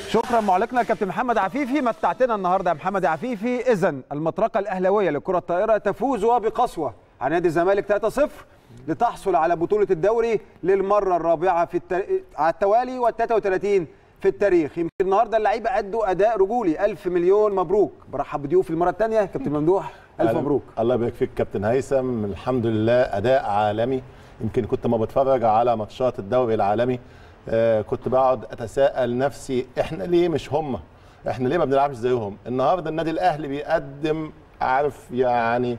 شكرا معلقنا كابتن محمد عفيفي متعتنا النهارده يا محمد عفيفي اذا المطرقه الاهلاويه لكره الطائره تفوز وبقسوه على نادي الزمالك 3-0 لتحصل على بطوله الدوري للمره الرابعه في التر... على التوالي وال 33 في التاريخ يمكن النهارده اللعيبه ادوا اداء رجولي الف مليون مبروك برحب بضيوف المره الثانيه كابتن ممدوح الف مبروك الله يبارك فيك كابتن هيثم الحمد لله اداء عالمي يمكن كنت ما بتفرج على ماتشات الدوري العالمي آه كنت بقعد اتساءل نفسي احنا ليه مش هم احنا ليه ما بنلعبش زيهم النهارده النادي الاهلي بيقدم عارف يعني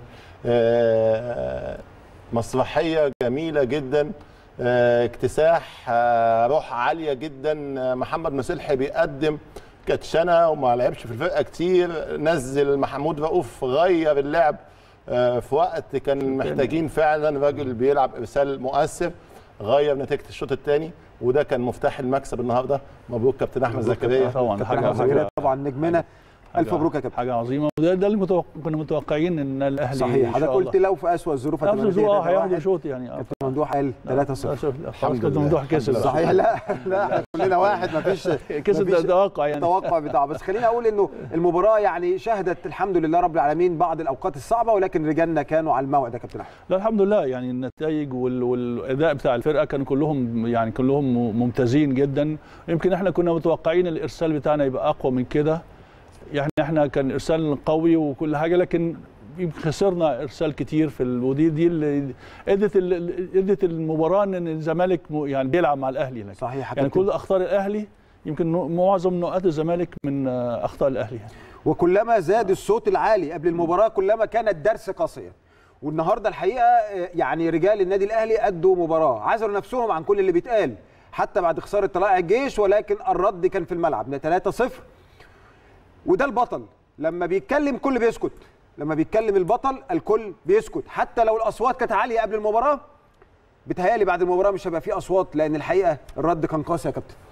آه مسرحيه جميله جدا آه اكتساح آه روح عاليه جدا آه محمد مسلحي بيقدم كاتشنه وما لعبش في الفرقه كتير نزل محمود رؤوف غير اللعب في وقت كان محتاجين فعلا راجل بيلعب ارسال مؤثر غير نتيجه الشوط الثاني وده كان مفتاح المكسب النهارده مبروك كابتن احمد زكريا طبعا حاجه حاجه عظيمه طبعا نجمنا الف مبروك يا كابتن حاجه عظيمه وده ده اللي متوق... كنا متوقعين ان الاهلي صحيح إن حضرتك شاء قلت الله. لو في اسوء الظروف نفس هتبقى الاسبوع نتيجة هياخدوا 3-1. شوط يعني كابتن ممدوح قال 3-0 خلاص الحمد كابتن لله. ممدوح كسب الحمد صحيح لا لا إحنا كلنا واحد مفيش كسب مفيش ده توقع يعني توقع بتاعه بس خليني اقول انه المباراه يعني شهدت الحمد لله رب العالمين بعض الاوقات الصعبه ولكن رجالنا كانوا على الموعد يا كابتن احمد لا الحمد لله يعني النتائج وال... والاداء بتاع الفرقه كانوا كلهم يعني كلهم ممتازين جدا يمكن احنا كنا متوقعين الارسال بتاعنا يبقى اقوى من كده يعني احنا كان ارسال قوي وكل حاجه لكن يمكن خسرنا ارسال كتير في ال... ودي دي اللي ادت ال... ادت المباراه ان الزمالك م... يعني بيلعب مع الاهلي لكن. صحيح يا يعني كابتن. كل اخطاء الاهلي يمكن نو- معظم نقاط الزمالك من آه، اخطاء الاهلي يعني. وكلما زاد الصوت العالي قبل المباراه كلما كان الدرس قاسيا والنهارده الحقيقه آه، يعني رجال النادي الاهلي ادوا مباراه عزلوا نفسهم عن كل اللي بيتقال حتى بعد خساره طلائع الجيش ولكن الرد كان في الملعب 3-0 وده البطل لما بيتكلم كل بيسكت لما بيتكلم البطل الكل بيسكت حتى لو الاصوات كانت عاليه قبل المباراه بتهيالي بعد المباراه مش هيبقى فيه اصوات لان الحقيقه الرد كان قاسي يا كابتن